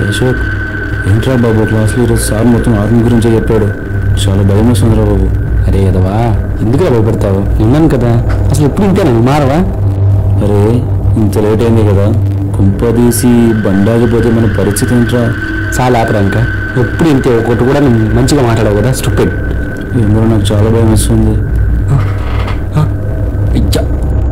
అశోక్ ఏంట్రా బాబు క్లాస్లో ఈరోజు సార్ మొత్తం ఆర్మీ గురించే చెప్పాడు చాలా భయం వేస్తుందిరా బాబు అరే ఎదవా ఎందుకు భయపడతావు ఉన్నాను కదా అసలు ఎప్పుడు ఇంతేనా నువ్వు మారవా అరే ఇంత లేట్ అయింది కదా కుంపదీసి బండాగిపోతే మన పరిస్థితి ఏంట్రా చాలా ఆపరా ఇంకా ఎప్పుడు ఇంతే ఒకటి కూడా నువ్వు మంచిగా మాట్లాడవు కదా స్టూపిడ్ ఏమో నాకు చాలా భయం వేస్తుంది అయ్యా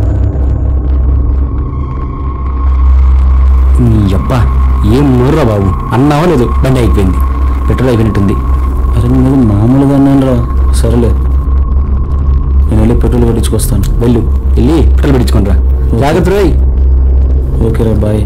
నీ అబ్బా ఏం నోర్రా బాబు అన్నావా లేదు బండి అయిపోయింది పెట్రోల్ అయిపోయినట్టుంది అరే నేను మామూలుగా అన్నాను రా సరేలే నేను వెళ్ళి పెట్రోల్ కొట్టించుకొస్తాను వెళ్ళు వెళ్ళి పెట్రోల్ పెట్టించుకోండి రా జాగ్రత్త రోయ్ ఓకేరా బాయ్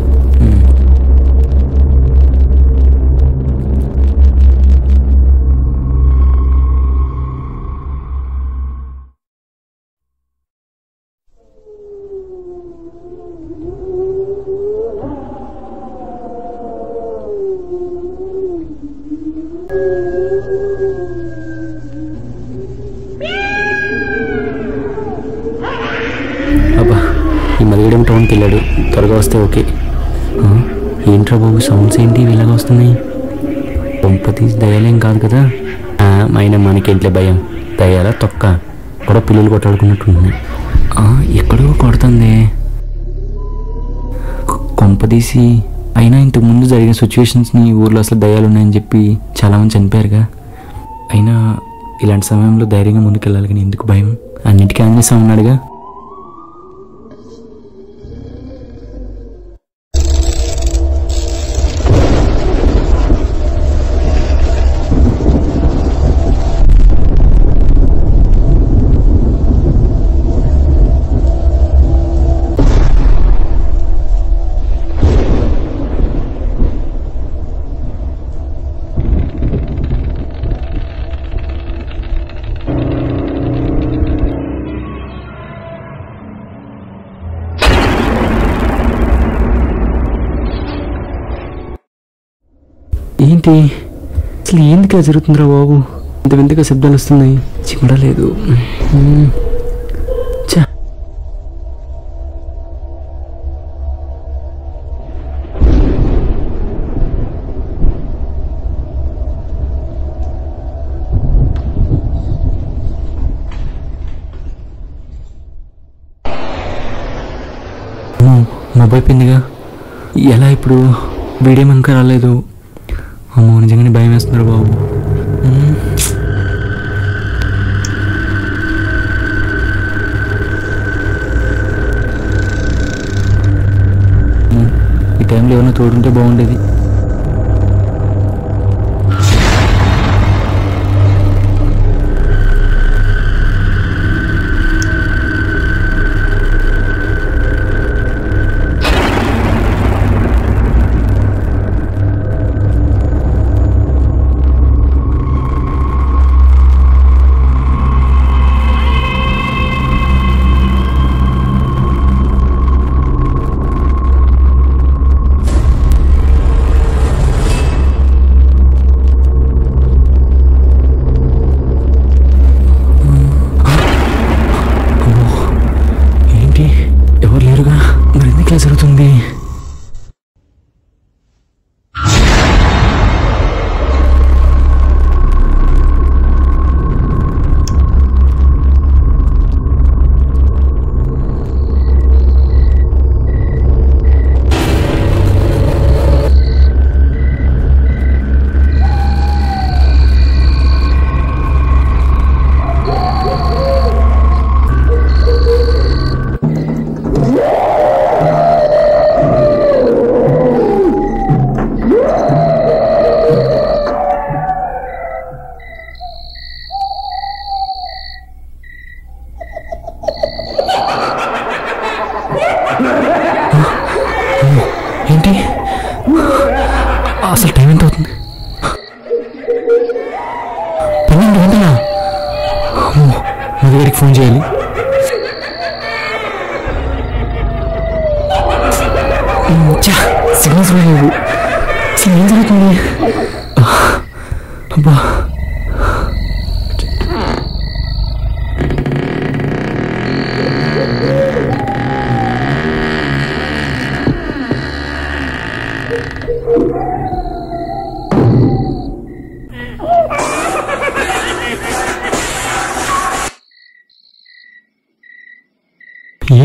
అబ్బా ఈ మరిగడం టౌన్కి వెళ్ళాడు త్వరగా వస్తే ఓకే ఆ, ఏంట్రా బాబు సౌండ్స్ ఏంటి ఇలాగా వస్తున్నాయి పంపతి దయాలేం కాదు కదా ఆ, అయినా మనకేంట్లే భయం దయాల తొక్క కూడా పిల్లలు కొట్టాడుకున్నట్టుంది ఆ, ఎక్కడో కొడుతుంది కొ- కొంపదీసి అయినా ఇంతకు ముందు జరిగిన సిచ్యువేషన్స్ని ఊర్లో అసలు దయాలు ఉన్నాయని చెప్పి చాలామంది చనిపోయారుగా అయినా ఇలాంటి సమయంలో ధైర్యంగా ముందుకెళ్ళాలి కానీ ఎందుకు భయం అన్నిటికీ ఆంజనేయ స్వామి ఉన్నాడుగా ఏంటి అసలు ఎందుకు ఇలా జరుగుతుందిరా బాబు ఇంత వింతగా శబ్దాలు వస్తున్నాయి చిమ్మడలేదు మ్మ్. ఛ. అమ్మో, మొబైల్ పిందిగా ఎలా ఇప్పుడు వీడియో ఇంకా రాలేదు అమ్మో నిజంగానే భయం వేస్తున్నారు బాబు మ్మ్. మ్మ్. ఈ టైంలో ఏమైనా తోడుంటే బాగుండేది అమ్మో, ఏంటి ఎవరు లేరుగా మరి ఎందుకు ఇలా జరుగుతుంది ఏంటి అసలు టైం ఎంత అవుతుంది పన్నెండు గంటలా అమ్మో మధు గారికి ఫోన్ చేయాలి ఉమ్, ఛా, సిగ్నల్స్ కూడా లేవు అసలు ఏం జరుగుతుంది ఆ, అబ్బా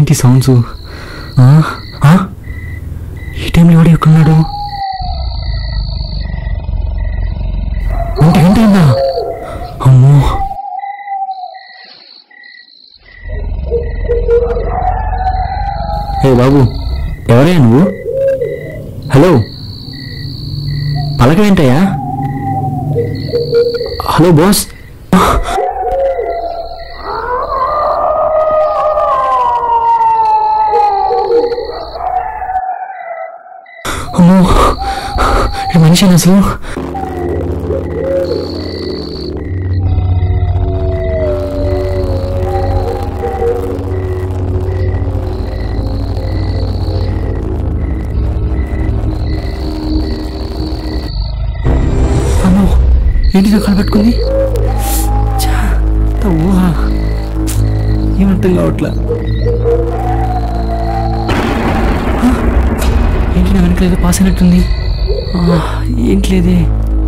ఏంటి సౌండ్స్ ఈ టైంలో ఎవడు ఎక్కడున్నాడు ఒంటి గంట అయిందా అమ్మో హే బాబు ఎవరయ్యా నువ్వు హలో పలకవేంటయ్యా హలో బాస్ అమ్మో ఈ మనిషి అసలు అమ్మో ఏంటి రకాలు పెట్టుకుంది ఛా, అంత ఊహ ఏమర్థం కావట్లా ఆ, ఏంటి నా వెనక ఏదో పాస్ అయినట్టుంది ఆ, ఏంటి లేదే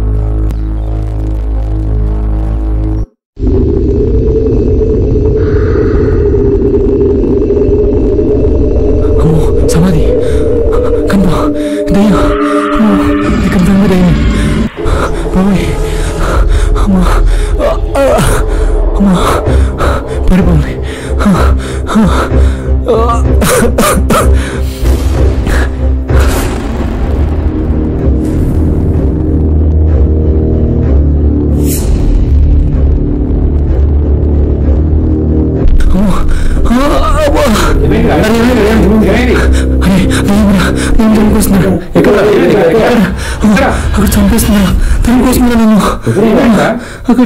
అమ్మో సమాధి కంప దయ్యం అమ్మో ఈ కంప దయ్యం బాబాయ్ అమ్మా అమ్మా పడిపోయింది ఎక్కడ అక్కడ చంపేస్తున్నా చంపేస్తున్నా నన్ను అక్కడ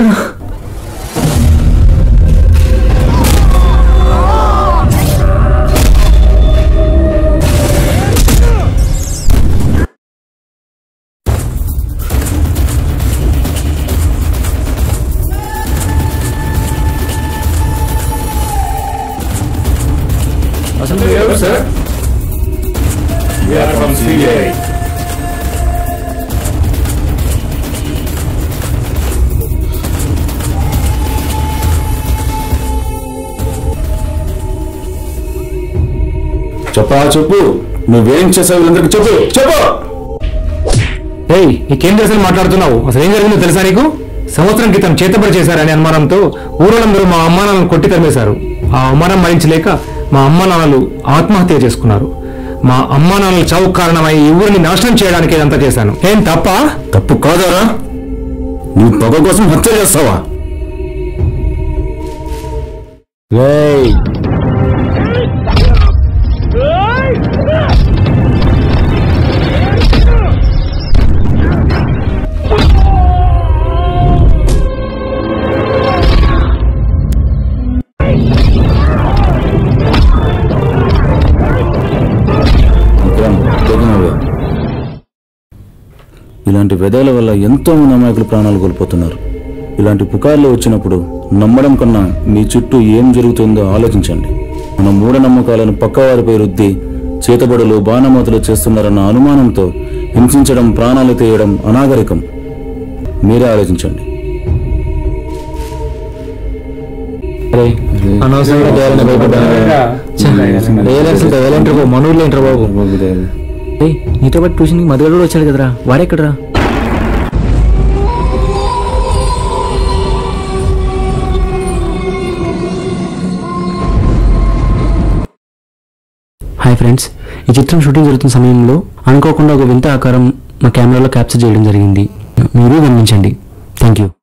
అసలు ఎవరు sir We are from CBI. చెప్పా చెప్పు నువ్వేం చేసావు వీళ్ళందరికీ చెప్పు చెప్పు ఏయ్ నీకేం చేసి మాట్లాడుతున్నావు అసలు ఏం జరిగిందో తెలుసా నీకు సంవత్సరం క్రితం చేతబడి చేశారనే అనుమానంతో ఊరోళ్ళందరూ మా అమ్మా నాన్నలు కొట్టి తరిమేశారు ఆ అవమానం భరించలేక మా అమ్మా నాన్నలు ఆత్మహత్య చేసుకున్నారు మా అమ్మా నాన్నలు చావు కారణమై ఈ ఊరిని నాశనం చేయడానికి ఇదంతా చేశాను ఏం తప్ప తప్పు కాదారా నువ్వు పొగ కోసం హత్య చేస్తావా రేయ్ విక్రమ్, జగన్నాథ్. ఇలాంటి వెదాల వల్ల ఎంతో మంది అమాయకులు ప్రాణాలు కోల్పోతున్నారు ఇలాంటి పుకార్లు వచ్చినప్పుడు నమ్మడం కన్నా మీ చుట్టూ ఏం జరుగుతుందో ఆలోచించండి మన మూఢనమ్మకాలను పక్కవారిపై రుద్ది చేతబడులు బాణమతులు చేస్తున్నారన్న అనుమానంతో హింసించడం ప్రాణాలు తీయడం అనాగరికం మీరే ఆలోచించండి అనవసరంగా దయాలని భయపడ్డాను మనూర్లో ఏంట్రా బాబు ఏయ్, నీతో పాటు ట్యూషన్కి మధుగాడు కూడా వచ్చాడు కదరా వాడెక్కడరా హాయ్ ఫ్రెండ్స్ ఈ చిత్రం షూటింగ్ జరుగుతున్న సమయంలో అనుకోకుండా ఒక వింత ఆకారం మా కెమెరాలో క్యాప్చర్ చేయడం జరిగింది మీరు గమనించండి థ్యాంక్ యూ